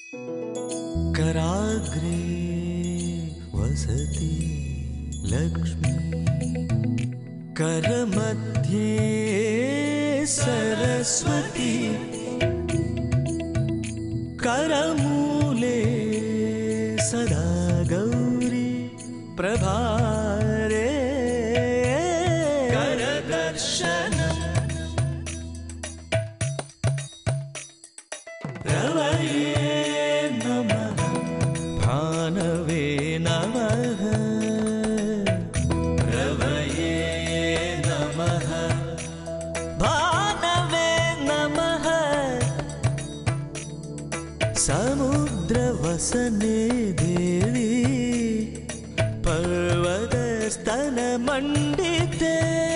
कराग्रे वसति लक्ष्मी करमध्ये सरस्वती करमूले सदा गौरी प्रभारे करदर्शनम् रवये नमः भानवे नमः रवये नमः भानवे नमः समुद्रवसने देवी पर्वतस्तनमण्डिते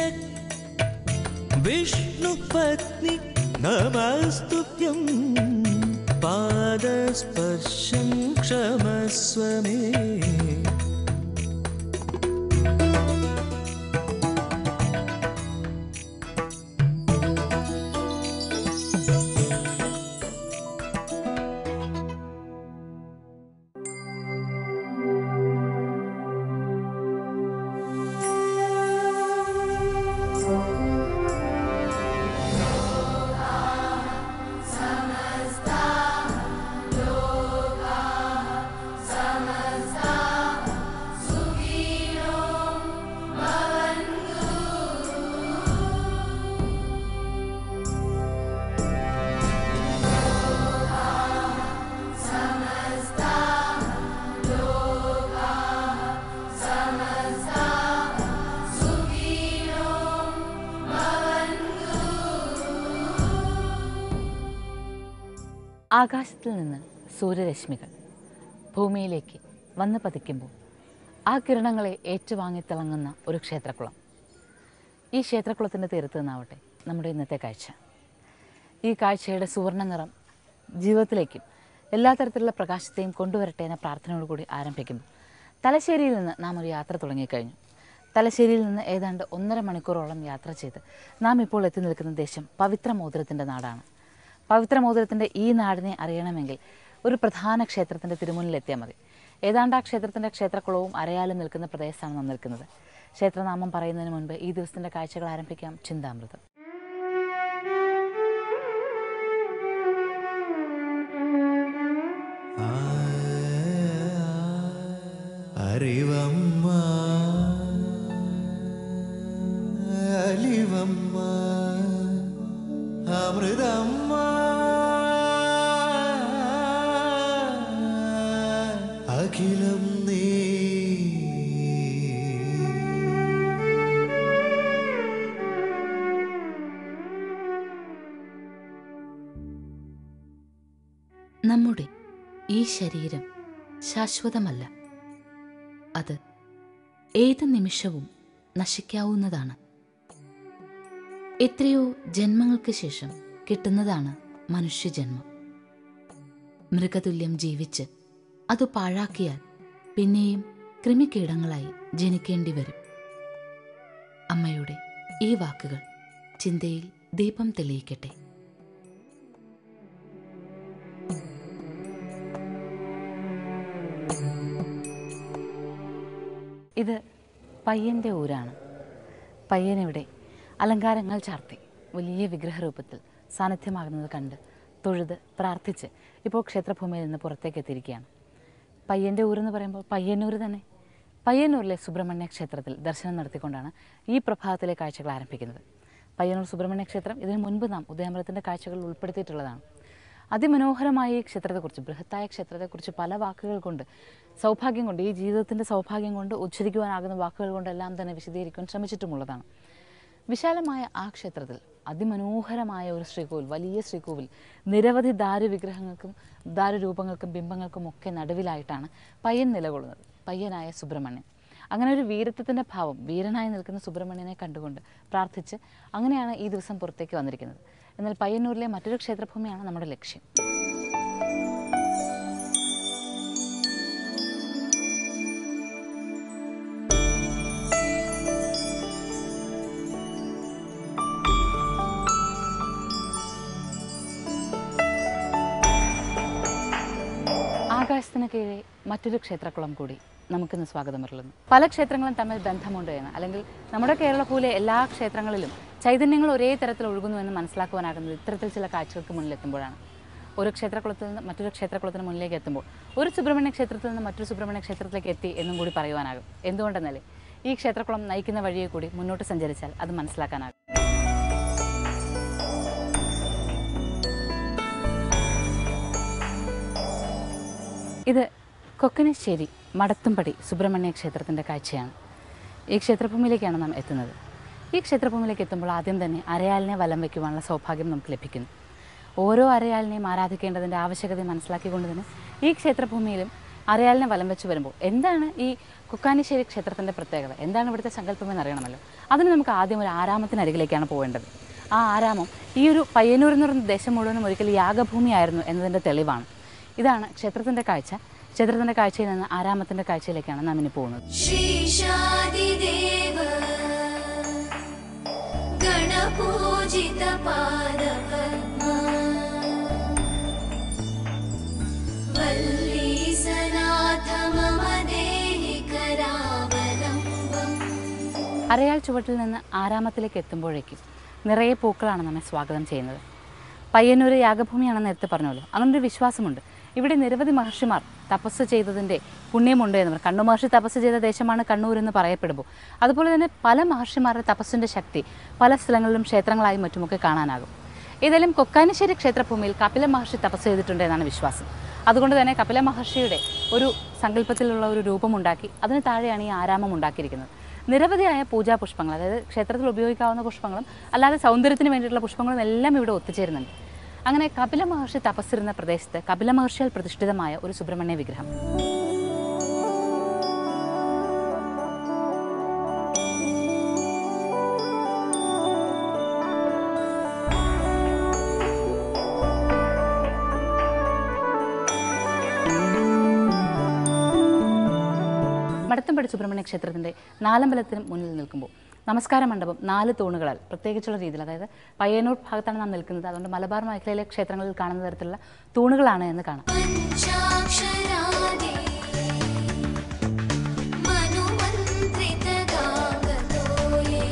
विष्णुपत्नि नमस्तुभ्यं पादस्पर्शं क्षमस्व मे ആകാശത്തിൽ നിന്ന് സൂര്യരശ്മികൾ ഭൂമിയിലേക്ക് വന്ന് പതിക്കുമ്പോൾ ആ കിരണങ്ങളെ ഏറ്റുവാങ്ങി തിളങ്ങുന്ന ഒരു ക്ഷേത്രക്കുളം ഈ ക്ഷേത്രക്കുളത്തിൻ്റെ തീരത്ത് നിന്നാവട്ടെ നമ്മുടെ ഇന്നത്തെ കാഴ്ച ഈ കാഴ്ചയുടെ സുവർണ്ണ നിറം ജീവിതത്തിലേക്കും എല്ലാ തരത്തിലുള്ള പ്രകാശത്തെയും കൊണ്ടുവരട്ടെ എന്ന പ്രാർത്ഥനയോടുകൂടി ആരംഭിക്കുമ്പോൾ തലശ്ശേരിയിൽ നിന്ന് നാം ഒരു യാത്ര തുടങ്ങിക്കഴിഞ്ഞു തലശ്ശേരിയിൽ നിന്ന് ഏതാണ്ട് ഒന്നര മണിക്കൂറോളം യാത്ര ചെയ്ത് നാം ഇപ്പോൾ എത്തി നിൽക്കുന്ന ദേശം പവിത്ര മോതിരത്തിൻ്റെ നാടാണ് പവിത്ര മോതിരത്തിൻ്റെ ഈ നാടിനെ അറിയണമെങ്കിൽ ഒരു പ്രധാന ക്ഷേത്രത്തിൻ്റെ തിരുമുന്നിലെത്തിയാൽ മതി ഏതാണ്ട് ആ ക്ഷേത്രത്തിൻ്റെ ക്ഷേത്രക്കുളവും അരയാലും നിൽക്കുന്ന പ്രദേശത്താണ് നാം നിൽക്കുന്നത് ക്ഷേത്രനാമം പറയുന്നതിന് മുൻപ് ഈ ദിവസത്തിൻ്റെ കാഴ്ചകൾ ആരംഭിക്കാം ചിന്താമൃതം അറിവമ്മ അലിവമ്മ അമൃതമ്മ അഖിലം നീ നമ്മുടെ ഈ ശരീരം ശാശ്വതമല്ല അത് ഏത് നിമിഷവും നശിക്കാവുന്നതാണ് എത്രയോ ജന്മങ്ങൾക്ക് ശേഷം കിട്ടുന്നതാണ് മനുഷ്യജന്മം മൃഗതുല്യം ജീവിച്ച് അത് പാഴാക്കിയാൽ പിന്നെയും കൃമികീടങ്ങളായി ജനിക്കേണ്ടി വരും അമ്മയുടെ ഈ വാക്കുകൾ ചിന്തയിൽ ദീപം തെളിയിക്കട്ടെ ഇത് പയ്യൻ്റെ ഊരാണ് പയ്യനിവിടെ അലങ്കാരങ്ങൾ ചാർത്തി വലിയ വിഗ്രഹരൂപത്തിൽ സാന്നിധ്യമാകുന്നത് കണ്ട് തൊഴുത് പ്രാർത്ഥിച്ച് ഇപ്പോൾ ക്ഷേത്രഭൂമിയിൽ നിന്ന് പുറത്തേക്ക് എത്തിയിരിക്കുകയാണ് പയ്യൻ്റെ ഊരെന്ന് പറയുമ്പോൾ പയ്യന്നൂർ തന്നെ പയ്യന്നൂരിലെ സുബ്രഹ്മണ്യ ക്ഷേത്രത്തിൽ ദർശനം നടത്തിക്കൊണ്ടാണ് ഈ പ്രഭാതത്തിലെ കാഴ്ചകൾ ആരംഭിക്കുന്നത് പയ്യന്നൂർ സുബ്രഹ്മണ്യ ക്ഷേത്രം ഇതിനു മുൻപ് നാം ഉദയമൃത്തിൻ്റെ കാഴ്ചകളിൽ ഉൾപ്പെടുത്തിയിട്ടുള്ളതാണ് അതിമനോഹരമായ ഈ ക്ഷേത്രത്തെക്കുറിച്ച് ബൃഹത്തായ ക്ഷേത്രത്തെക്കുറിച്ച് പല വാക്കുകൾ കൊണ്ട് സൗഭാഗ്യം കൊണ്ട് ഈ ജീവിതത്തിൻ്റെ സൗഭാഗ്യം കൊണ്ട് ഉച്ചരിക്കുവാനാകുന്ന വാക്കുകൾ കൊണ്ടെല്ലാം തന്നെ വിശദീകരിക്കുവാൻ ശ്രമിച്ചിട്ടുമുള്ളതാണ് വിശാലമായ ആ ക്ഷേത്രത്തിൽ അതിമനോഹരമായ ഒരു ശ്രീകോവിൽ വലിയ ശ്രീകോവിൽ നിരവധി ദാരുവിഗ്രഹങ്ങൾക്കും ദാരുരൂപങ്ങൾക്കും ബിംബങ്ങൾക്കും ഒക്കെ നടുവിലായിട്ടാണ് പയ്യൻ നിലകൊള്ളുന്നത് പയ്യനായ സുബ്രഹ്മണ്യൻ അങ്ങനെ ഒരു വീരത്വത്തിൻ്റെ ഭാവം വീരനായി നിൽക്കുന്ന സുബ്രഹ്മണ്യനെ കണ്ടുകൊണ്ട് പ്രാർത്ഥിച്ച് അങ്ങനെയാണ് ഈ ദിവസം പുറത്തേക്ക് വന്നിരിക്കുന്നത് എന്നാൽ പയ്യന്നൂരിലെ മറ്റൊരു ക്ഷേത്രഭൂമിയാണ് നമ്മുടെ ലക്ഷ്യം കുന്നിന് കീഴെ മറ്റൊരു ക്ഷേത്രക്കുളം കൂടി നമുക്കിന്ന് സ്വാഗതം വരുന്നു പല ക്ഷേത്രങ്ങളും തമ്മിൽ ബന്ധമുണ്ട് എന്ന് അല്ലെങ്കിൽ നമ്മുടെ കേരളഭൂലെ എല്ലാ ക്ഷേത്രങ്ങളിലും ചൈതന്യങ്ങൾ ഒരേ തരത്തിൽ ഒഴുകുന്നു എന്ന് മനസ്സിലാക്കുവാനാകുന്നത് ഇത്തരത്തിൽ ചില കാഴ്ചകൾക്ക് മുന്നിലെത്തുമ്പോഴാണ് ഒരു ക്ഷേത്രക്കുളത്തിൽ നിന്ന് മറ്റൊരു ക്ഷേത്രക്കുളത്തിന് മുന്നിലേക്ക് എത്തുമ്പോൾ ഒരു സുബ്രഹ്മണ്യ ക്ഷേത്രത്തിൽ നിന്ന് മറ്റൊരു സുബ്രഹ്മണ്യ ക്ഷേത്രത്തിലേക്ക് എത്തി എന്നും കൂടി പറയുവാനാകും എന്തുകൊണ്ടെന്നാലേ ഈ ക്ഷേത്രക്കുളം നയിക്കുന്ന വഴിയെ കൂടി മുന്നോട്ട് സഞ്ചരിച്ചാൽ അത് മനസ്സിലാക്കാനാകും ഇത് കൊക്കനശ്ശേരി മടത്തുംപടി സുബ്രഹ്മണ്യ ക്ഷേത്രത്തിൻ്റെ കാഴ്ചയാണ് ഈ ക്ഷേത്രഭൂമിയിലേക്കാണ് നാം എത്തുന്നത് ഈ ക്ഷേത്രഭൂമിയിലേക്ക് എത്തുമ്പോൾ ആദ്യം തന്നെ അരയാലിനെ വലം വയ്ക്കുവാനുള്ള സൗഭാഗ്യം നമുക്ക് ലഭിക്കുന്നു ഓരോ അരയാലിനെയും ആരാധിക്കേണ്ടതിൻ്റെ ആവശ്യകത മനസ്സിലാക്കിക്കൊണ്ട് തന്നെ ഈ ക്ഷേത്രഭൂമിയിലും അരയാലിനെ വലം വെച്ച് വരുമ്പോൾ എന്താണ് ഈ കുക്കാനിശ്ശേരി ക്ഷേത്രത്തിൻ്റെ പ്രത്യേകത എന്താണ് ഇവിടുത്തെ സങ്കല്പം എന്ന് അറിയണമല്ലോ അതിന് നമുക്ക് ആദ്യം ഒരു ആരാമത്തിനരികിലേക്കാണ് പോകേണ്ടത് ആ ആരാമം ഈ ഒരു പയ്യന്നൂർ എന്ന് പറയുന്ന ദേശം മുഴുവനും ഒരിക്കൽ യാഗഭൂമിയായിരുന്നു എന്നതിൻ്റെ തെളിവാണ് ഇതാണ് ക്ഷേത്രത്തിൻ്റെ കാഴ്ച ക്ഷേത്രത്തിൻ്റെ കാഴ്ചയിൽ നിന്ന് ആരാമത്തിൻ്റെ കാഴ്ചയിലേക്കാണ് നാം ഇനി പോകുന്നത് श्रीशादिदेव गणपूजितपादपद्मा वल्लीसनाथ मम देहि करावलम्बम् അരയാൽ ചുവട്ടിൽ നിന്ന് ആരാമത്തിലേക്ക് എത്തുമ്പോഴേക്കും നിറയെ പൂക്കളാണ് നമ്മെ സ്വാഗതം ചെയ്യുന്നത് പയ്യന്നൂർ യാഗഭൂമിയാണെന്ന് നേരത്തെ പറഞ്ഞല്ലോ അങ്ങനൊരു വിശ്വാസമുണ്ട് ഇവിടെ നിരവധി മഹർഷിമാർ തപസ് ചെയ്തതിൻ്റെ പുണ്യമുണ്ട് എന്ന് പറയും കണ്ണു മഹർഷി തപസ് ചെയ്ത ദേശമാണ് കണ്ണൂർ എന്ന് പറയപ്പെടുമ്പോൾ അതുപോലെ തന്നെ പല മഹർഷിമാരുടെ തപസ്സിൻ്റെ ശക്തി പല സ്ഥലങ്ങളിലും ക്ഷേത്രങ്ങളായും മറ്റുമൊക്കെ കാണാനാകും ഏതായാലും കൊക്കാനിശ്ശേരി ക്ഷേത്രഭൂമിയിൽ കപില മഹർഷി തപസ് ചെയ്തിട്ടുണ്ട് എന്നാണ് വിശ്വാസം അതുകൊണ്ട് തന്നെ കപില മഹർഷിയുടെ ഒരു സങ്കല്പത്തിലുള്ള ഒരു രൂപമുണ്ടാക്കി അതിന് താഴെയാണ് ഈ ആരാമം ഉണ്ടാക്കിയിരിക്കുന്നത് നിരവധിയായ പൂജാ പുഷ്പങ്ങൾ അതായത് ക്ഷേത്രത്തിൽ ഉപയോഗിക്കാവുന്ന പുഷ്പങ്ങളും അല്ലാതെ സൗന്ദര്യത്തിന് വേണ്ടിയിട്ടുള്ള പുഷ്പങ്ങളും എല്ലാം ഇവിടെ ഒത്തുചേരുന്നുണ്ട് അങ്ങനെ കപില മഹർഷി തപസ്സിരുന്ന പ്രദേശത്ത് കപില മഹർഷിയാൽ പ്രതിഷ്ഠിതമായ ഒരു സുബ്രഹ്മണ്യ വിഗ്രഹം മടത്തമ്പടി സുബ്രഹ്മണ്യ ക്ഷേത്രത്തിൻ്റെ നാലമ്പലത്തിന് മുന്നിൽ നിൽക്കുമ്പോൾ നമസ്കാര മണ്ഡപം നാല് തൂണുകളാൽ പ്രത്യേകിച്ചുള്ള രീതിയിൽ അതായത് പയ്യന്നൂർ ഭാഗത്താണ് നാം നിൽക്കുന്നത് അതുകൊണ്ട് മലബാർ മേഖലയിലെ ക്ഷേത്രങ്ങളിൽ കാണുന്ന തരത്തിലുള്ള തൂണുകളാണ് എന്ന് കാണാം पञ्चाक्षरादि मनुमन्त्रितगागतो ये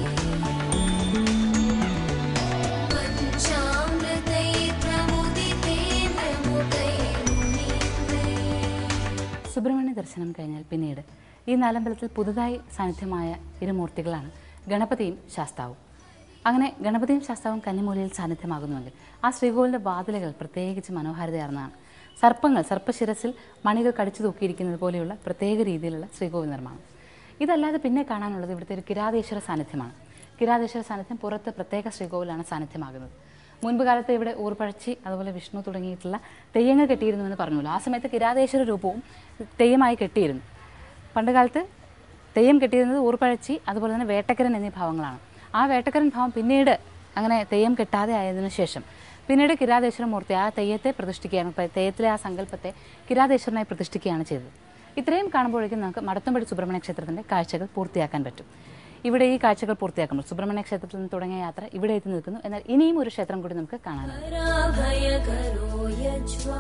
पञ्चामृतैर्प्रमुदितेन्द्रमुखैर्मुनीन्द्रैः സുബ്രഹ്മണ്യ ദർശനം കഴിഞ്ഞാൽ പിന്നീട് ഈ നാലമ്പലത്തിൽ പുതുതായി സാന്നിധ്യമായ ഇരുമൂർത്തികളാണ് ഗണപതിയും ശാസ്താവും അങ്ങനെ ഗണപതിയും ശാസ്താവും കന്നിമൂലയിൽ സാന്നിധ്യമാകുന്നുവെങ്കിൽ ആ ശ്രീകോവിലിൻ്റെ വാതിലുകൾ പ്രത്യേകിച്ച് മനോഹാരിതയാർന്നതാണ് സർപ്പങ്ങൾ സർപ്പശിരസിൽ മണികൾ കടിച്ചു തൂക്കിയിരിക്കുന്നത് പോലെയുള്ള പ്രത്യേക രീതിയിലുള്ള ശ്രീകോവിൽ നിർമ്മാണം ഇതല്ലാതെ പിന്നെ കാണാനുള്ളത് ഇവിടുത്തെ ഒരു കിരാതേശ്വര സാന്നിധ്യമാണ് കിരാതേശ്വര സാന്നിധ്യം പുറത്ത് പ്രത്യേക ശ്രീകോവിലാണ് സാന്നിധ്യമാകുന്നത് മുൻപ് കാലത്ത് ഇവിടെ ഊർപ്പഴച്ചി അതുപോലെ വിഷ്ണു തുടങ്ങിയിട്ടുള്ള തെയ്യങ്ങൾ കെട്ടിയിരുന്നു എന്ന് പറഞ്ഞല്ലോ ആ സമയത്ത് കിരാതേശ്വര രൂപവും തെയ്യമായി കെട്ടിയിരുന്നു പണ്ട് കാലത്ത് തെയ്യം കെട്ടിയിരുന്നത് ഊർപ്പഴച്ചി അതുപോലെ തന്നെ വേട്ടക്കരൻ എന്നീ ഭാവങ്ങളാണ് ആ വേട്ടക്കരൻ ഭാവം പിന്നീട് അങ്ങനെ തെയ്യം കെട്ടാതെ ആയതിനു ശേഷം പിന്നീട് കിരാതേശ്വര മൂർത്തി ആ തെയ്യത്തെ പ്രതിഷ്ഠിക്കുകയാണ് ഇപ്പം തെയ്യത്തിലെ ആ സങ്കല്പത്തെ കിരാതേശ്വരനായി പ്രതിഷ്ഠിക്കുകയാണ് ചെയ്തത് ഇത്രയും കാണുമ്പോഴേക്കും നമുക്ക് മടത്തമ്പടി സുബ്രഹ്മണ്യ ക്ഷേത്രത്തിൻ്റെ കാഴ്ചകൾ പൂർത്തിയാക്കാൻ പറ്റും ഇവിടെ ഈ കാഴ്ചകൾ പൂർത്തിയാക്കുമ്പോൾ സുബ്രഹ്മണ്യ ക്ഷേത്രത്തിൽ നിന്ന് തുടങ്ങിയ യാത്ര ഇവിടെ എത്തി നിൽക്കുന്നു എന്നാൽ ഇനിയും ഒരു ക്ഷേത്രം കൂടി നമുക്ക് കാണാനുണ്ട് पराभयकरो यज्वा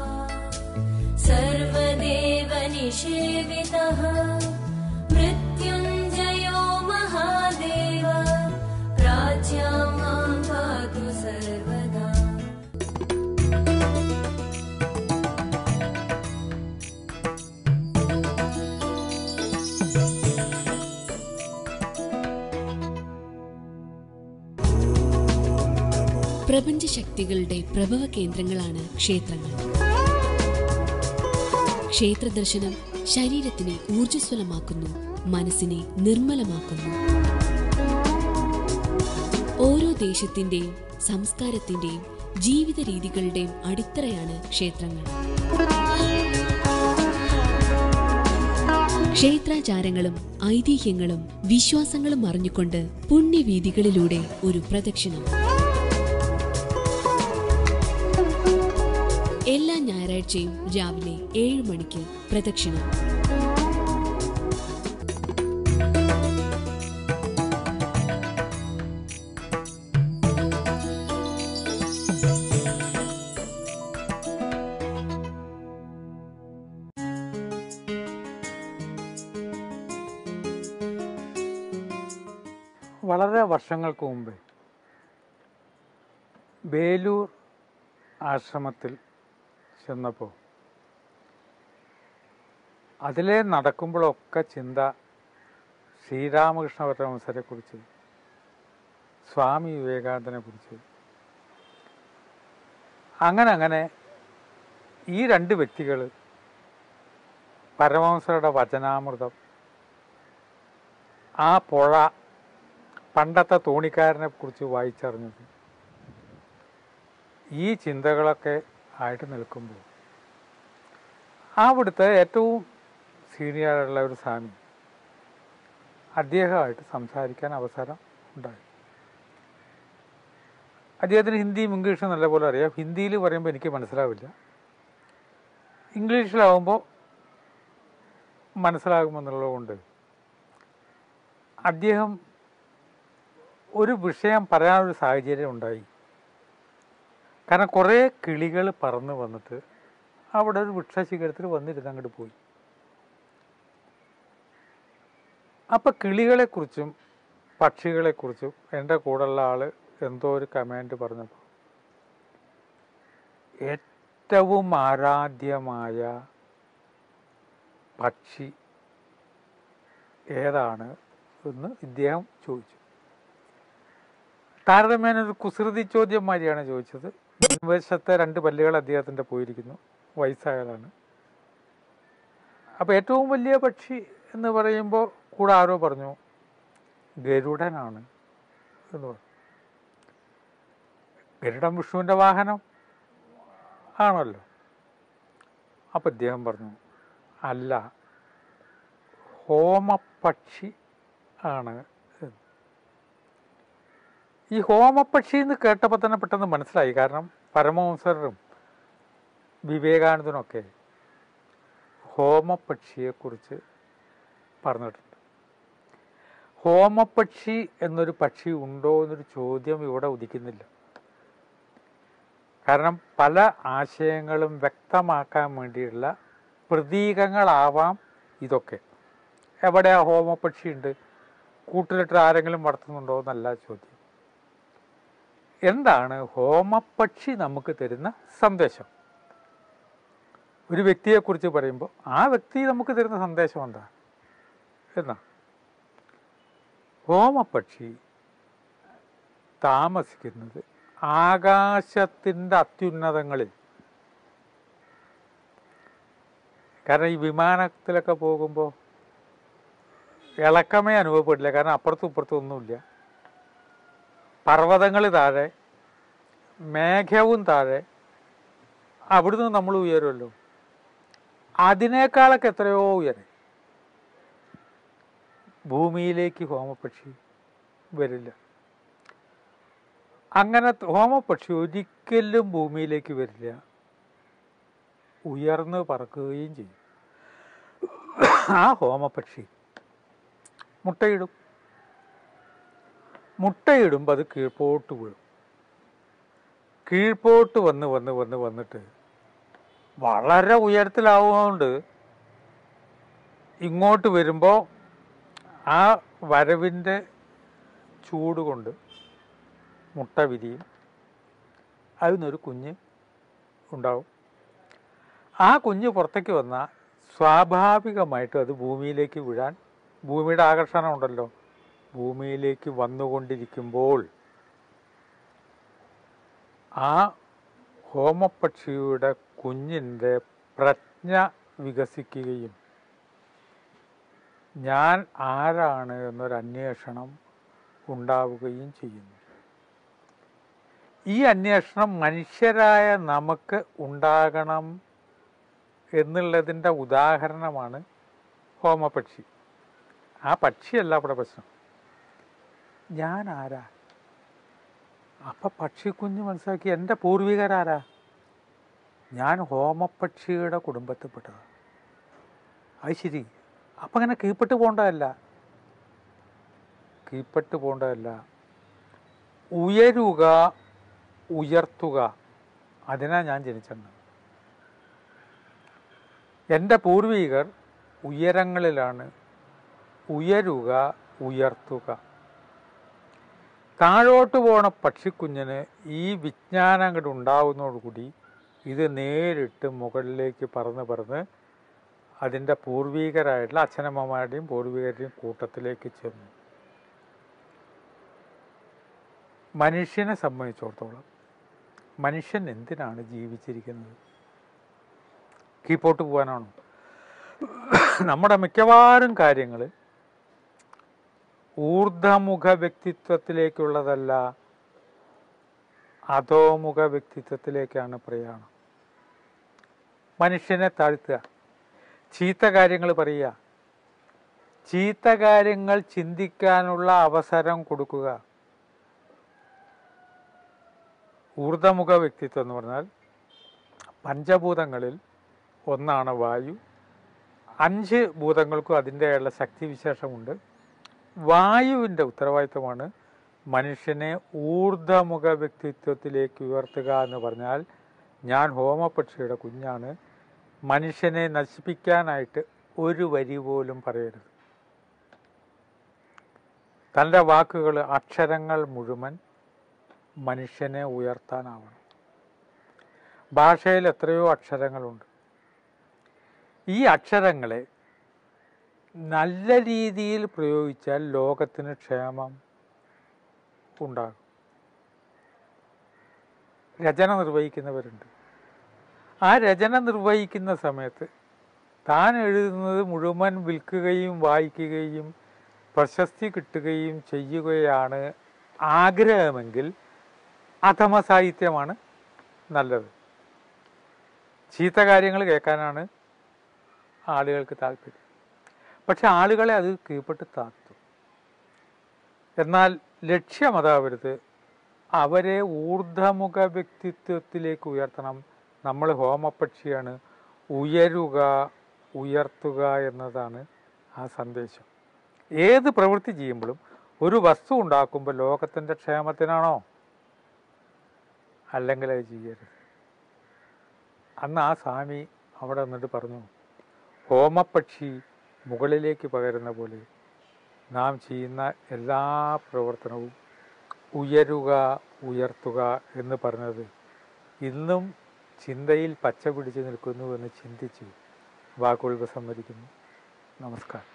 सर्वदेव निषेवितः मृत्युञ्जयो महादेव प्राच्या मां पातु सर्वदा പ്രപഞ്ചശക്തികളുടെ പ്രഭവ കേന്ദ്രങ്ങളാണ് ക്ഷേത്രങ്ങൾ ക്ഷേത്ര ദർശനം ശരീരത്തിനെ ഊർജ്ജസ്വലമാക്കുന്നു മനസ്സിനെ നിർമ്മലമാക്കുന്നു ഓരോ ദേശത്തിന്റെയും സംസ്കാരത്തിന്റെയും ജീവിത രീതികളുടെയും അടിത്തറയാണ് ക്ഷേത്രങ്ങൾ ക്ഷേത്രാചാരങ്ങളും ഐതിഹ്യങ്ങളും വിശ്വാസങ്ങളും അറിഞ്ഞുകൊണ്ട് പുണ്യവീതികളിലൂടെ ഒരു പ്രദക്ഷിണം എല്ലാ ഞായറാഴ്ചയും രാവിലെ ഏഴ് മണിക്ക് പ്രദക്ഷിണം വളരെ വർഷങ്ങൾക്ക് മുമ്പ് ബേലൂർ ആശ്രമത്തിൽ ചെന്നപ്പോൾ അതിലെ നടക്കുമ്പോഴൊക്കെ ചിന്ത ശ്രീരാമകൃഷ്ണ പരമഹംസരെ കുറിച്ച് സ്വാമി വിവേകാനന്ദനെ കുറിച്ച് അങ്ങനെ അങ്ങനെ ഈ രണ്ട് വ്യക്തികൾ പരമഹംസരുടെ വചനാമൃതം ആ പുഴ പണ്ടത്തെ തോണിക്കാരനെ കുറിച്ച് വായിച്ചറിഞ്ഞത് ഈ ചിന്തകളൊക്കെ ആയിട്ട് നിൽക്കുമ്പോൾ അവിടുത്തെ ഏറ്റവും സീനിയറുള്ള ഒരു സ്വാമി അദ്ദേഹമായിട്ട് സംസാരിക്കാൻ അവസരം ഉണ്ടായി അദ്ദേഹത്തിന് ഹിന്ദിയും ഇംഗ്ലീഷും നല്ലപോലെ അറിയാം ഹിന്ദിയിൽ പറയുമ്പോൾ എനിക്ക് മനസ്സിലാവില്ല ഇംഗ്ലീഷിലാവുമ്പോൾ മനസ്സിലാകുമെന്നുള്ളതുകൊണ്ട് അദ്ദേഹം ഒരു വിഷയം പറയാനൊരു സാഹചര്യം ഉണ്ടായി കാരണം കുറേ കിളികൾ പറന്ന് വന്നിട്ട് അവിടെ ഒരു വൃക്ഷശിഖരത്തിൽ വന്നിരുന്ന് അങ്ങോട്ട് പോയി അപ്പം കിളികളെക്കുറിച്ചും പക്ഷികളെക്കുറിച്ചും എൻ്റെ കൂടെയുള്ള ആൾ എന്തോ ഒരു കമാൻഡ് പറഞ്ഞപ്പോൾ ഏറ്റവും ആരാധ്യമായ പക്ഷി ഏതാണ് എന്ന് ഇദ്ദേഹം ചോദിച്ചു താരതമ്യേന ഒരു കുസൃതി ചോദ്യം മാതിരിയാണ് ചോദിച്ചത് മുൻവശത്തെ രണ്ട് പല്ലുകൾ അദ്ദേഹത്തിൻ്റെ പോയിരിക്കുന്നു വയസ്സായാലാണ് അപ്പോൾ ഏറ്റവും വലിയ പക്ഷി എന്ന് പറയുമ്പോൾ കൂടെ ആരോ പറഞ്ഞു ഗരുഡനാണ് എന്ന് പറഞ്ഞു ഗരുഡൻ വിഷ്ണുവിൻ്റെ വാഹനം ആണല്ലോ അപ്പം ഇദ്ദേഹം പറഞ്ഞു അല്ല ഹോമപക്ഷി ആണ് എന്ന്. ഈ ഹോമപക്ഷി എന്ന് കേട്ടപ്പോൾ തന്നെ പെട്ടെന്ന് മനസ്സിലായി കാരണം പരമഹംസരും വിവേകാനന്ദനൊക്കെ ഹോമപക്ഷിയെക്കുറിച്ച് പറഞ്ഞിട്ടുണ്ട് ഹോമപക്ഷി എന്നൊരു പക്ഷി ഉണ്ടോ എന്നൊരു ചോദ്യം ഇവിടെ ഉദിക്കുന്നില്ല കാരണം പല ആശയങ്ങളും വ്യക്തമാക്കാൻ വേണ്ടിയുള്ള പ്രതീകങ്ങളാവാം ഇതൊക്കെ എവിടെയാ ഹോമപക്ഷി ഉണ്ട് കൂട്ടിലിട്ട് ആരെങ്കിലും വളർത്തുന്നുണ്ടോ എന്നല്ല ചോദ്യം എന്താണ് ഹോമപക്ഷി നമുക്ക് തരുന്ന സന്ദേശം ഒരു വ്യക്തിയെക്കുറിച്ച് പറയുമ്പോൾ ആ വ്യക്തി നമുക്ക് തരുന്ന സന്ദേശം എന്താ എന്നാ ഹോമപക്ഷി താമസിക്കുന്നത് ആകാശത്തിൻ്റെ അത്യുന്നതങ്ങളിൽ കാരണം ഈ വിമാനത്തിലൊക്കെ പോകുമ്പോൾ ഇളക്കമേ അനുഭവപ്പെടില്ല കാരണം അപ്പുറത്തും ഇപ്പുറത്തും ഒന്നുമില്ല പർവ്വതങ്ങൾ താഴെ മേഘവും താഴെ അവിടുന്ന് നമ്മൾ ഉയരുമല്ലോ അതിനേക്കാളൊക്കെ എത്രയോ ഉയരെ ഭൂമിയിലേക്ക് ഹോമപക്ഷി വരില്ല അങ്ങനെ ഹോമപക്ഷി ഒരിക്കലും ഭൂമിയിലേക്ക് വരില്ല ഉയർന്ന് പറക്കുകയും ചെയ്യും ആ ഹോമപക്ഷി മുട്ടയിടും മുട്ടയിടുമ്പോൾ അത് കീഴ്പോട്ട് വീഴും കീഴ്പോട്ട് വന്ന് വന്ന് വന്ന് വന്നിട്ട് വളരെ ഉയരത്തിലാവുന്നതുകൊണ്ട് ഇങ്ങോട്ട് വരുമ്പോൾ ആ വരവിൻ്റെ ചൂട് കൊണ്ട് മുട്ട വിരിയും അതിൽ നിന്നൊരു കുഞ്ഞ് ഉണ്ടാവും ആ കുഞ്ഞ് പുറത്തേക്ക് വന്നാൽ സ്വാഭാവികമായിട്ടും അത് ഭൂമിയിലേക്ക് വീഴാൻ ഭൂമിയുടെ ആകർഷണം ഉണ്ടല്ലോ ഭൂമിയിലേക്ക് വന്നുകൊണ്ടിരിക്കുമ്പോൾ ആ ഹോമപക്ഷിയുടെ കുഞ്ഞിൻ്റെ പ്രജ്ഞ വികസിക്കുകയും ഞാൻ ആരാണ് എന്നൊരു അന്വേഷണം ഉണ്ടാവുകയും ചെയ്യുന്നു ഈ അന്വേഷണം മനുഷ്യരായ നമുക്ക് ഉണ്ടാകണം എന്നുള്ളതിൻ്റെ ഉദാഹരണമാണ് ഹോമപക്ഷി ആ പക്ഷിയല്ല അവിടെ പ്രശ്നം ഞാൻ ആരാ അപ്പം പക്ഷിക്കുഞ്ഞ് മനസ്സിലാക്കി എൻ്റെ പൂർവികരാരാ ഞാൻ ഹോമപക്ഷിയുടെ കുടുംബത്തിൽപ്പെട്ടതാണ് അത് ശരി അപ്പം അങ്ങനെ കീഴ്പ്പെട്ട് പോകേണ്ടതല്ല കീഴ്പ്പെട്ട് പോകേണ്ടതല്ല ഉയരുക ഉയർത്തുക അതിനാ ഞാൻ ജനിച്ചത് എൻ്റെ പൂർവികർ ഉയരങ്ങളിലാണ് ഉയരുക ഉയർത്തുക താഴോട്ട് പോണ പക്ഷിക്കുഞ്ഞിന് ഈ വിജ്ഞാനം അങ്ങോട്ട് ഉണ്ടാവുന്നതോടുകൂടി ഇത് നേരിട്ട് മുകളിലേക്ക് പറന്ന് പറന്ന് അതിൻ്റെ പൂർവീകരായിട്ടുള്ള അച്ഛനമ്മമാരുടെയും പൂർവീകരുടെയും കൂട്ടത്തിലേക്ക് ചെന്നു മനുഷ്യനെ സംബന്ധിച്ചിടത്തോളം മനുഷ്യൻ എന്തിനാണ് ജീവിച്ചിരിക്കുന്നത് കീപ്പോട്ട് പോകാനാണോ നമ്മുടെ മിക്കവാറും കാര്യങ്ങൾ ഊർധമുഖ വ്യക്തിത്വത്തിലേക്കുള്ളതല്ല അധോമുഖ വ്യക്തിത്വത്തിലേക്കാണ് പ്രയാണം മനുഷ്യനെ താഴ്ത്തുക ചീത്ത കാര്യങ്ങൾ പറയുക ചീത്ത കാര്യങ്ങൾ ചിന്തിക്കാനുള്ള അവസരം കൊടുക്കുക ഊർധമുഖ വ്യക്തിത്വം എന്ന് പറഞ്ഞാൽ പഞ്ചഭൂതങ്ങളിൽ ഒന്നാണ് വായു അഞ്ച് ഭൂതങ്ങൾക്കും അതിൻ്റെയുള്ള ശക്തിവിശേഷമുണ്ട് വായുവിൻ്റെ ഉത്തരവാദിത്തമാണ് മനുഷ്യനെ ഊർധമുഖ വ്യക്തിത്വത്തിലേക്ക് ഉയർത്തുക എന്ന് പറഞ്ഞാൽ ഞാൻ ഹോമപക്ഷിയുടെ കുഞ്ഞാണ് മനുഷ്യനെ നശിപ്പിക്കാനായിട്ട് ഒരു വരി പോലും പറയരുത് തൻ്റെ വാക്കുകൾ അക്ഷരങ്ങൾ മുഴുവൻ മനുഷ്യനെ ഉയർത്താനാവണം ഭാഷയിൽ എത്രയോ അക്ഷരങ്ങളുണ്ട് ഈ അക്ഷരങ്ങളെ നല്ല രീതിയിൽ പ്രയോഗിച്ചാൽ ലോകത്തിന് ക്ഷേമം ഉണ്ടാകും രചന നിർവഹിക്കുന്നവരുണ്ട് ആ രചന നിർവഹിക്കുന്ന സമയത്ത് താൻ എഴുതുന്നത് മുഴുവൻ വിൽക്കുകയും വായിക്കുകയും പ്രശസ്തി കിട്ടുകയും ചെയ്യുകയാണ് ആഗ്രഹമെങ്കിൽ അധമ സാഹിത്യമാണ് നല്ലത് ചീത്ത കാര്യങ്ങൾ കേൾക്കാനാണ് ആളുകൾക്ക് താല്പര്യം പക്ഷെ ആളുകളെ അത് കീഴ്പ്പെട്ട് താത്തും എന്നാൽ ലക്ഷ്യം അതാവരുത് അവരെ ഊർധമുഖ വ്യക്തിത്വത്തിലേക്ക് ഉയർത്തണം നമ്മൾ ഹോമപക്ഷിയാണ് ഉയരുക ഉയർത്തുക എന്നതാണ് ആ സന്ദേശം ഏത് പ്രവൃത്തി ചെയ്യുമ്പോഴും ഒരു വസ്തു ഉണ്ടാക്കുമ്പോൾ ലോകത്തിൻ്റെ ക്ഷേമത്തിനാണോ അല്ലെങ്കിൽ അത് ചെയ്യരുത് അന്ന് ആ സ്വാമി അവിടെ നിന്നിട്ട് പറഞ്ഞു ഹോമപക്ഷി മുകളിലേക്ക് പകരുന്ന പോലെ നാം ചെയ്യുന്ന എല്ലാ പ്രവർത്തനവും ഉയരുക ഉയർത്തുക എന്ന് പറഞ്ഞത് ഇന്നും ചിന്തയിൽ പച്ച പിടിച്ച് നിൽക്കുന്നു എന്ന് ചിന്തിച്ച് വാക്കുകൾ ഉപസംഹരിക്കുന്നു നമസ്കാരം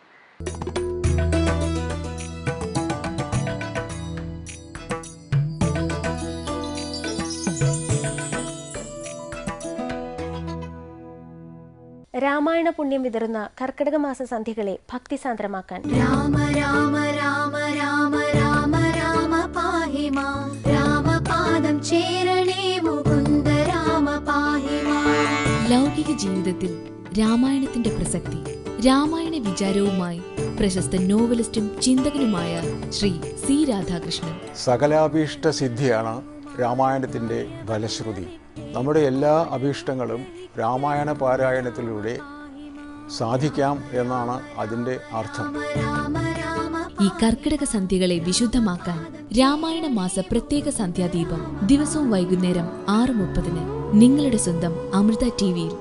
രാമായണ പുണ്യം വിതറുന്ന കർക്കിടക മാസ സന്ധ്യകളെ ഭക്തിസാന്ദ്രമാക്കാൻ രാമ രാമ രാമ രാമ രാമ രാമ പാഹി മാം രാമപാദം ചേരണേ മുകുന്ദ രാമ പാഹി മാം ലൗകിക ജീവിതത്തിൽ രാമായണത്തിന്റെ പ്രസക്തി രാമായണ വിചാരവുമായി പ്രശസ്ത നോവലിസ്റ്റും ചിന്തകനുമായ ശ്രീ സി രാധാകൃഷ്ണൻ സകലാഭീഷ്ട സിദ്ധിയാണ് രാമായണത്തിൻ്റെ ഫലശ്രുതി നമ്മുടെ എല്ലാ അഭീഷ്ടങ്ങളും രാമായണ പാരായണത്തിലൂടെ സാധിക്കാം എന്നാണ് അതിൻ്റെ അർത്ഥം ഈ കർക്കിടക സന്ധ്യകളെ വിശുദ്ധമാക്കാൻ രാമായണ മാസ പ്രത്യേക സന്ധ്യാദീപം ദിവസവും വൈകുന്നേരം ആറ് മുപ്പതിന് നിങ്ങളുടെ സ്വന്തം അമൃത ടിവിയിൽ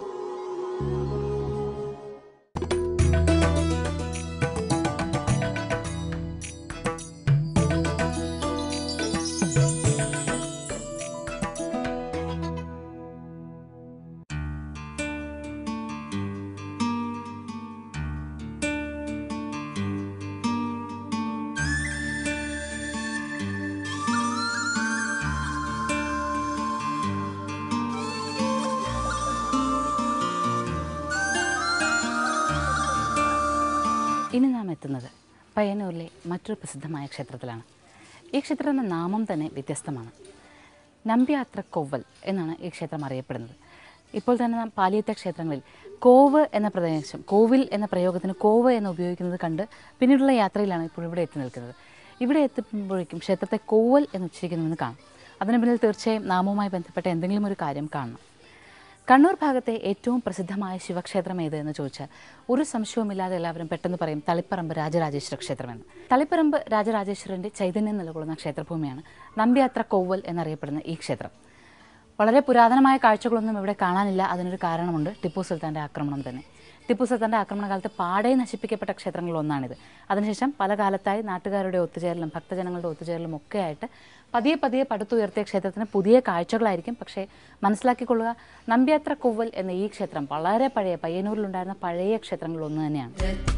ഇനി നാം എത്തുന്നത് പയ്യന്നൂരിലെ മറ്റൊരു പ്രസിദ്ധമായ ക്ഷേത്രത്തിലാണ് ഈ ക്ഷേത്രത്തിൻ്റെ നാമം തന്നെ വ്യത്യസ്തമാണ് നമ്പ്യാത്ര കൊവ്വൽ എന്നാണ് ഈ ക്ഷേത്രം അറിയപ്പെടുന്നത് ഇപ്പോൾ തന്നെ നാം പാലിയത്തെ ക്ഷേത്രങ്ങളിൽ കോവ് എന്ന പ്രദേശം കോവിൽ എന്ന പ്രയോഗത്തിന് കോവ് എന്ന് ഉപയോഗിക്കുന്നത് കണ്ട് പിന്നീടുള്ള യാത്രയിലാണ് ഇപ്പോൾ ഇവിടെ എത്തി നിൽക്കുന്നത് ഇവിടെ എത്തുമ്പോഴേക്കും ക്ഷേത്രത്തെ കോവൽ എന്ന് ഉച്ചരിക്കുന്നുവെന്ന് കാണാം അതിന് പിന്നിൽ തീർച്ചയായും നാമവുമായി ബന്ധപ്പെട്ട എന്തെങ്കിലും ഒരു കാര്യം കാണണം കണ്ണൂർ ഭാഗത്തെ ഏറ്റവും പ്രസിദ്ധമായ ശിവക്ഷേത്രം ഏത് എന്ന് ചോദിച്ചാൽ ഒരു സംശയവുമില്ലാതെ എല്ലാവരും പെട്ടെന്ന് പറയും തളിപ്പറമ്പ് രാജരാജേശ്വര ക്ഷേത്രമെന്ന് തളിപ്പറമ്പ് രാജരാജേശ്വരൻ്റെ ചൈതന്യം നിലകൊള്ളുന്ന ക്ഷേത്രഭൂമിയാണ് നമ്പ്യാത്ര കൊവ്വൽ എന്നറിയപ്പെടുന്ന ഈ ക്ഷേത്രം വളരെ പുരാതനമായ കാഴ്ചകളൊന്നും ഇവിടെ കാണാനില്ല അതിനൊരു കാരണമുണ്ട് ടിപ്പു സുൽത്താൻ്റെ ആക്രമണം തന്നെ ടിപ്പു സുൽത്താൻ്റെ ആക്രമണകാലത്ത് പാടെ നശിപ്പിക്കപ്പെട്ട ക്ഷേത്രങ്ങളിൽ ഒന്നാണിത് അതിനുശേഷം പല കാലത്തായി നാട്ടുകാരുടെ ഒത്തുചേരലും ഭക്തജനങ്ങളുടെ ഒത്തുചേരലും ഒക്കെ ആയിട്ട് പതിയെ പതിയെ പടുത്തുയർത്തിയ ക്ഷേത്രത്തിന് പുതിയ കാഴ്ചകളായിരിക്കും പക്ഷേ മനസ്സിലാക്കിക്കൊള്ളുക നമ്പ്യാത്ര കൊവ്വൽ എന്ന ഈ ക്ഷേത്രം വളരെ പഴയ പയ്യന്നൂരിലുണ്ടായിരുന്ന പഴയ ക്ഷേത്രങ്ങളിൽ ഒന്ന് തന്നെയാണ്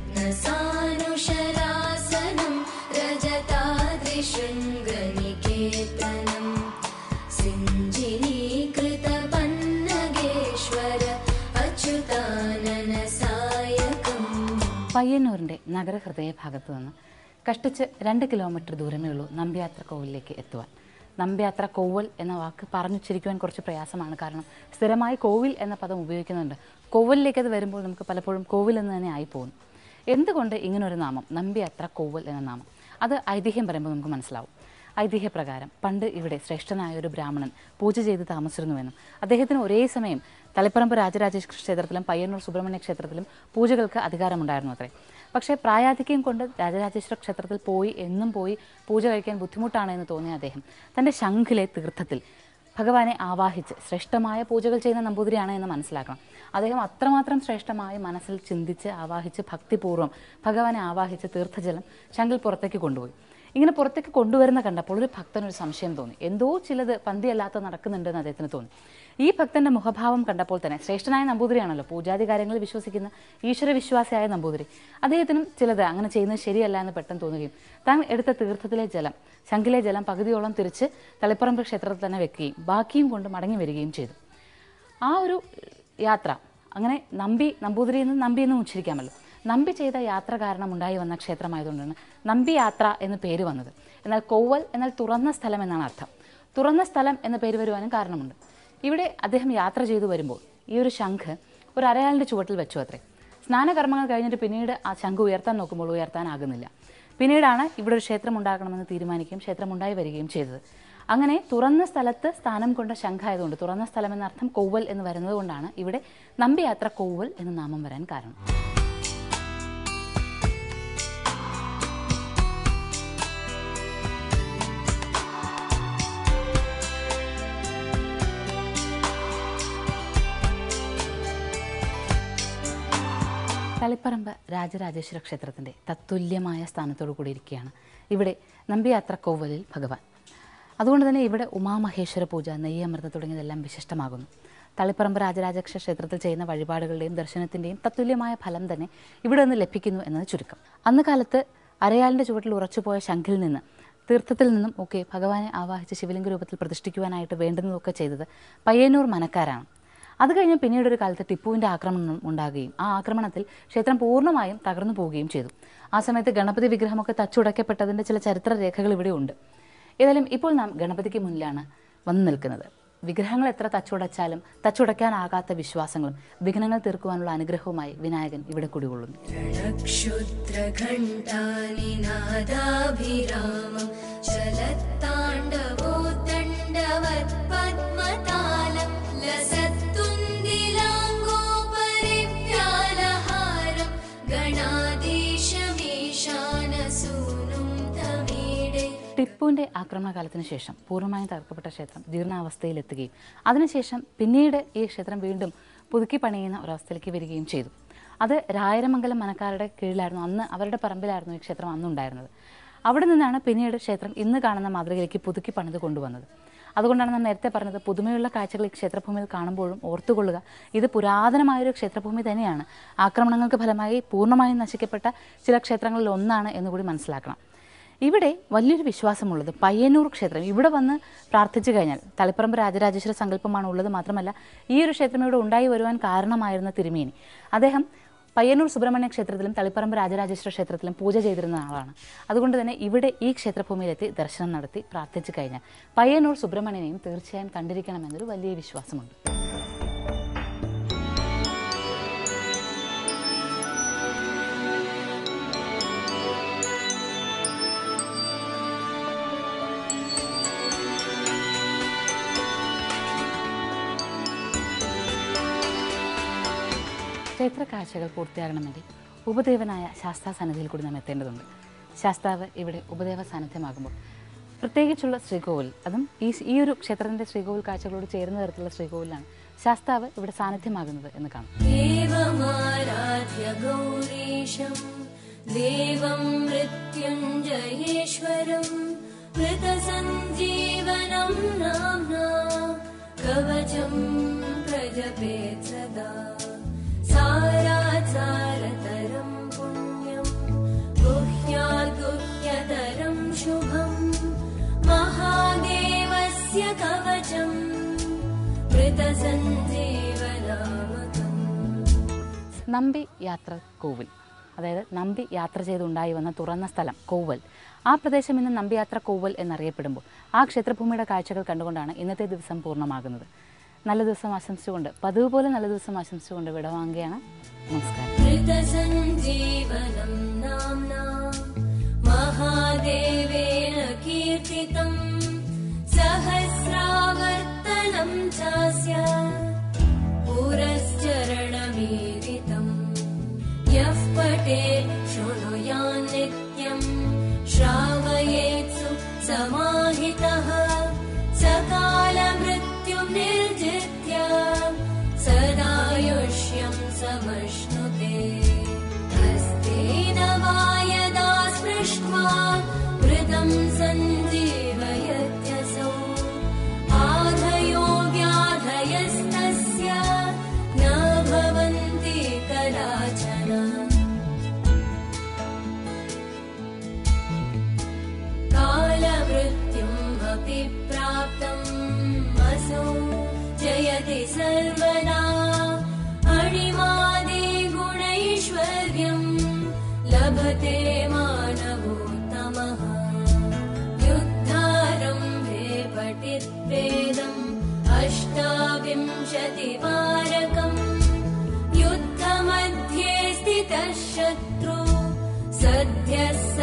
रत्नसानुशरासनं रजताद्रिशृङ्गनिकेतनं सिञ्जिनीकृतपन्नगेश्वर अच्युताननसायकम् പയ്യന്നൂരിൻ്റെ നഗരഹൃദയ ഭാഗത്ത് നിന്ന് കഷ്ടിച്ച് രണ്ട് കിലോമീറ്റർ ദൂരമേ ഉള്ളൂ നമ്പ്യാത്ര കോവിലേക്ക് എത്തുവാൻ നമ്പ്യാത്ര കോവൽ എന്ന വാക്ക് പറഞ്ഞുച്ചരിക്കുവാൻ കുറച്ച് പ്രയാസമാണ് കാരണം സ്ഥിരമായി കോവിൽ എന്ന പദം ഉപയോഗിക്കുന്നുണ്ട് കോവലിലേക്ക് അത് വരുമ്പോൾ നമുക്ക് പലപ്പോഴും കോവിൽ എന്ന് തന്നെ ആയി പോകുന്നു എന്തുകൊണ്ട് ഇങ്ങനൊരു നാമം നമ്പ്യാത്ര കോവൽ എന്ന നാമം അത് ഐതിഹ്യം പറയുമ്പോൾ നമുക്ക് മനസ്സിലാവും ഐതിഹ്യപ്രകാരം പണ്ട് ഇവിടെ ശ്രേഷ്ഠനായ ഒരു ബ്രാഹ്മണൻ പൂജ ചെയ്ത് താമസിച്ചിരുന്നുവെന്നും അദ്ദേഹത്തിന് ഒരേ സമയം തളിപ്പറമ്പ് രാജരാജേശ്വര ക്ഷേത്രത്തിലും പയ്യന്നൂർ സുബ്രഹ്മണ്യ ക്ഷേത്രത്തിലും പൂജകൾക്ക് അധികാരമുണ്ടായിരുന്നു അത്രേ പക്ഷേ പ്രായാധിക്യം കൊണ്ട് രാജരാജേശ്വര ക്ഷേത്രത്തിൽ പോയി എന്നും പോയി പൂജ കഴിക്കാൻ ബുദ്ധിമുട്ടാണ് എന്ന് തോന്നിയ അദ്ദേഹം തൻ്റെ ശംഖിലെ തീർത്ഥത്തിൽ ഭഗവാനെ ആവാഹിച്ച് ശ്രേഷ്ഠമായ പൂജകൾ ചെയ്യുന്ന നമ്പൂതിരിയാണ് എന്ന് മനസ്സിലാക്കണം അദ്ദേഹം അത്രമാത്രം ശ്രേഷ്ഠമായി മനസ്സിൽ ചിന്തിച്ച് ആവാഹിച്ച് ഭക്തിപൂർവ്വം ഭഗവാനെ ആവാഹിച്ച് തീർത്ഥജലം ശങ്കിൽ പുറത്തേക്ക് കൊണ്ടുപോയി ഇങ്ങനെ പുറത്തേക്ക് കൊണ്ടുവരുന്ന കണ്ടപ്പോൾ ഒരു ഭക്തനൊരു സംശയം തോന്നി എന്തോ ചിലത് പന്തിയല്ലാത്ത നടക്കുന്നുണ്ടെന്ന് അദ്ദേഹത്തിന് തോന്നി ഈ ഭക്തന്റെ മുഖഭാവം കണ്ടപ്പോൾ തന്നെ ശ്രേഷ്ഠനായ നമ്പൂതിരിയാണല്ലോ പൂജാതി കാര്യങ്ങളിൽ വിശ്വസിക്കുന്ന ഈശ്വരവിശ്വാസിയായ നമ്പൂതിരി അദ്ദേഹത്തിനും ചിലത് അങ്ങനെ ചെയ്യുന്നത് ശരിയല്ല എന്ന് പെട്ടെന്ന് തോന്നുകയും താൻ എടുത്ത തീർത്ഥത്തിലെ ജലം ശങ്കിലെ ജലം പകുതിയോളം തിരിച്ച് തളിപ്പറമ്പ് ക്ഷേത്രത്തിൽ തന്നെ വെക്കുകയും ബാക്കിയും കൊണ്ട് മടങ്ങി വരികയും ചെയ്തു ആ ഒരു യാത്ര അങ്ങനെ നമ്പി നമ്പൂതിരി എന്ന് നമ്പി എന്ന് ഉച്ചരിക്കാമല്ലോ നമ്പി ചെയ്ത യാത്ര കാരണം ഉണ്ടായി വന്ന ക്ഷേത്രമായതുകൊണ്ടാണ് നമ്പി യാത്ര എന്ന് പേര് വന്നത് എന്നാൽ കൊവ്വൽ എന്നാൽ തുറന്ന സ്ഥലം എന്നാണ് അർത്ഥം തുറന്ന സ്ഥലം എന്ന പേര് വരുവാനും കാരണമുണ്ട് ഇവിടെ അദ്ദേഹം യാത്ര ചെയ്തു വരുമ്പോൾ ഈ ഒരു ശംഖ് ഒരു അരയാളിൻ്റെ ചുവട്ടിൽ വെച്ചു അത്രേ സ്നാനകർമ്മങ്ങൾ കഴിഞ്ഞിട്ട് പിന്നീട് ആ ശംഖ് ഉയർത്താൻ നോക്കുമ്പോൾ ഉയർത്താനാകുന്നില്ല പിന്നീടാണ് ഇവിടെ ഒരു ക്ഷേത്രം ഉണ്ടാക്കണമെന്ന് തീരുമാനിക്കുകയും ക്ഷേത്രം ഉണ്ടായി വരികയും ചെയ്തത് അങ്ങനെ തുറന്ന സ്ഥലത്ത് സ്ഥാനം കൊണ്ട ശംഖായതുകൊണ്ട് തുറന്ന സ്ഥലം എന്ന അർത്ഥം കൊവ്വൽ എന്ന് വരുന്നത് കൊണ്ടാണ് ഇവിടെ നമ്പിയാത്ര കൊവ്വൽ എന്ന നാമം വരാൻ കാരണം തളിപ്പറമ്പ് രാജരാജേശ്വര ക്ഷേത്രത്തിൻ്റെ തത്തുല്യമായ സ്ഥാനത്തോടു കൂടി ഇരിക്കുകയാണ് ഇവിടെ നമ്പിയാത്ര കോവലിൽ ഭഗവാൻ അതുകൊണ്ട് തന്നെ ഇവിടെ ഉമാമഹേശ്വര പൂജ നെയ്യമൃത തുടങ്ങിയതെല്ലാം വിശിഷ്ടമാകുന്നു തളിപ്പറമ്പ് രാജരാജേശ്വര ക്ഷേത്രത്തിൽ ചെയ്യുന്ന വഴിപാടുകളുടെയും ദർശനത്തിൻ്റെയും തത്തുല്യമായ ഫലം തന്നെ ഇവിടെ നിന്ന് ലഭിക്കുന്നു എന്നത് ചുരുക്കം അന്ന് കാലത്ത് അരയാലിൻ്റെ ചുവട്ടിൽ ഉറച്ചുപോയ ശംഖിൽ നിന്ന് തീർത്ഥത്തിൽ നിന്നും ഒക്കെ ഭഗവാനെ ആവാഹിച്ച് ശിവലിംഗ രൂപത്തിൽ പ്രതിഷ്ഠിക്കുവാനായിട്ട് വേണ്ടുന്നതൊക്കെ ചെയ്തത് പയ്യന്നൂർ മനക്കാരാണ് അത് കഴിഞ്ഞ് പിന്നീട് ഒരു കാലത്ത് ടിപ്പുവിൻ്റെ ആക്രമണം ഉണ്ടാകുകയും ആ ആക്രമണത്തിൽ ക്ഷേത്രം പൂർണ്ണമായും തകർന്നു പോവുകയും ചെയ്തു ആ സമയത്ത് ഗണപതി വിഗ്രഹമൊക്കെ തച്ചുടയ്ക്കപ്പെട്ടതിൻ്റെ ചില ചരിത്ര രേഖകൾ ഇവിടെ ഉണ്ട് ഏതായാലും ഇപ്പോൾ നാം ഗണപതിക്ക് മുന്നിലാണ് വന്നു നിൽക്കുന്നത് വിഗ്രഹങ്ങൾ എത്ര തച്ചുടച്ചാലും തച്ചുടയ്ക്കാനാകാത്ത വിശ്വാസങ്ങളും വിഘ്നങ്ങൾ തീർക്കുവാനുള്ള അനുഗ്രഹവുമായി വിനായകൻ ഇവിടെ കുടികൊള്ളുന്നു क्षुद्रघण्टानिनादाभिरामं चलत्ताण्डवोत्तण्डवत्पद्मतालं लसत्तुन्दिलाङ्गोपरिव्यालहारं गणाधीशमीशानसूनुं तमीडे ടിപ്പുവിൻ്റെ ആക്രമണകാലത്തിന് ശേഷം പൂർണ്ണമായും തകർക്കപ്പെട്ട ക്ഷേത്രം ജീർണാവസ്ഥയിലെത്തുകയും അതിനുശേഷം പിന്നീട് ഈ ക്ഷേത്രം വീണ്ടും പുതുക്കി പണിയുന്ന ഒരവസ്ഥയിലേക്ക് വരികയും ചെയ്തു അത് രായരമംഗലം മനക്കാരുടെ കീഴിലായിരുന്നു അന്ന് അവരുടെ പറമ്പിലായിരുന്നു ഈ ക്ഷേത്രം അന്നുണ്ടായിരുന്നത് അവിടെ നിന്നാണ് പിന്നീട് ക്ഷേത്രം ഇന്ന് കാണുന്ന മാതൃകയിലേക്ക് പുതുക്കി പണിത് കൊണ്ടുവന്നത് അതുകൊണ്ടാണ് ഞാൻ നേരത്തെ പറഞ്ഞത് പുതുമയുള്ള കാഴ്ചകൾ ഈ ക്ഷേത്രഭൂമിയിൽ കാണുമ്പോഴും ഓർത്തുകൊള്ളുക ഇത് പുരാതനമായൊരു ക്ഷേത്രഭൂമി തന്നെയാണ് ആക്രമണങ്ങൾക്ക് ഫലമായി പൂർണ്ണമായും നശിക്കപ്പെട്ട ചില ക്ഷേത്രങ്ങളിൽ ഒന്നാണ് എന്നുകൂടി മനസ്സിലാക്കണം ഇവിടെ വലിയൊരു വിശ്വാസമുള്ളത് പയ്യന്നൂർ ക്ഷേത്രം ഇവിടെ വന്ന് പ്രാർത്ഥിച്ചു കഴിഞ്ഞാൽ തളിപ്പറമ്പ് രാജരാജേശ്വര സങ്കല്പമാണ് ഉള്ളത് മാത്രമല്ല ഈ ഒരു ക്ഷേത്രം ഇവിടെ ഉണ്ടായി വരുവാൻ കാരണമായിരുന്ന തിരുമേനി അദ്ദേഹം പയ്യന്നൂർ സുബ്രഹ്മണ്യ ക്ഷേത്രത്തിലും തളിപ്പറമ്പ് രാജരാജേശ്വര ക്ഷേത്രത്തിലും പൂജ ചെയ്തിരുന്ന ആളാണ് അതുകൊണ്ട് തന്നെ ഇവിടെ ഈ ക്ഷേത്രഭൂമിയിലെത്തി ദർശനം നടത്തി പ്രാർത്ഥിച്ചു കഴിഞ്ഞാൽ പയ്യന്നൂർ സുബ്രഹ്മണ്യനെയും തീർച്ചയായും കണ്ടിരിക്കണമെന്നൊരു വലിയ വിശ്വാസമുണ്ട് ക്ഷേത്ര കാഴ്ചകൾ പൂർത്തിയാകണമെങ്കിൽ ഉപദേവനായ ശാസ്താ സന്നിധിയിൽ കൂടി നാം എത്തേണ്ടതുണ്ട് ശാസ്താവ് ഇവിടെ ഉപദേവ സാന്നിധ്യമാകുമ്പോൾ പ്രത്യേകിച്ചുള്ള ശ്രീകോവിൽ അതും ഈ ഈ ഒരു ക്ഷേത്രത്തിൻ്റെ ശ്രീകോവിൽ കാഴ്ചകളോട് ചേരുന്ന തരത്തിലുള്ള ശ്രീകോവിലാണ് ശാസ്താവ് ഇവിടെ സാന്നിധ്യമാകുന്നത് എന്ന് കാണാം देवमाराध्य गौरीशम् देवं मृत्युञ्जयेश्वरम् मृतसञ्जीवनं नाम्ना कवचम् प्रजपेत् सदा सारासारतरं पुण्यम् गुह्याद्गुह्यतरं शुभम् महादेवस्य कवचम् मृतसञ्जीवनामकम् നമ്പി യാത്ര കോവിൽ അതായത് നമ്പി യാത്ര ചെയ്തുണ്ടായി വന്ന തുറന്ന സ്ഥലം കോവൽ ആ പ്രദേശം ഇന്ന് നമ്പിയാത്ര കോവൽ എന്നറിയപ്പെടുമ്പോൾ ആ ക്ഷേത്രഭൂമിയുടെ കാഴ്ചകൾ കണ്ടുകൊണ്ടാണ് ഇന്നത്തെ ദിവസം പൂർണ്ണമാകുന്നത് നല്ല ദിവസം ആശംസിച്ചുകൊണ്ട് പതിവ് പോലെ നല്ല ദിവസം ആശംസിച്ചുകൊണ്ട് വിടവാങ്ങുകയാണ് നമസ്കാരം मृतसञ्जीवनं नाम्ना महादेवेन कीर्तितम् सहस्रावर्तनं चास्य पुरश्चरणमीरितम् यः पठेत् शृणुयान् नित्यम् श्रावयेत्सु समाहितः सकालमृत्युं निर्जित्य सदायुष्यं समश्नुते हस्तेन वा यदा स्पृष्ट्वा मृतं सञ्जीवयत्यसौ आधयोग्याधयस्तस्य न भवन्ति कदाचन कालमृत्युम् अपि प्राप्तम् असौ जयति सर्वदा अणिमादि गुणैश्वर्यम् लभते मानवोत्तमः युद्धारम्भे पठित्वेदम् अष्टाविंशतिवारकम् युद्धमध्ये स्थितः शत्रु सद्यः स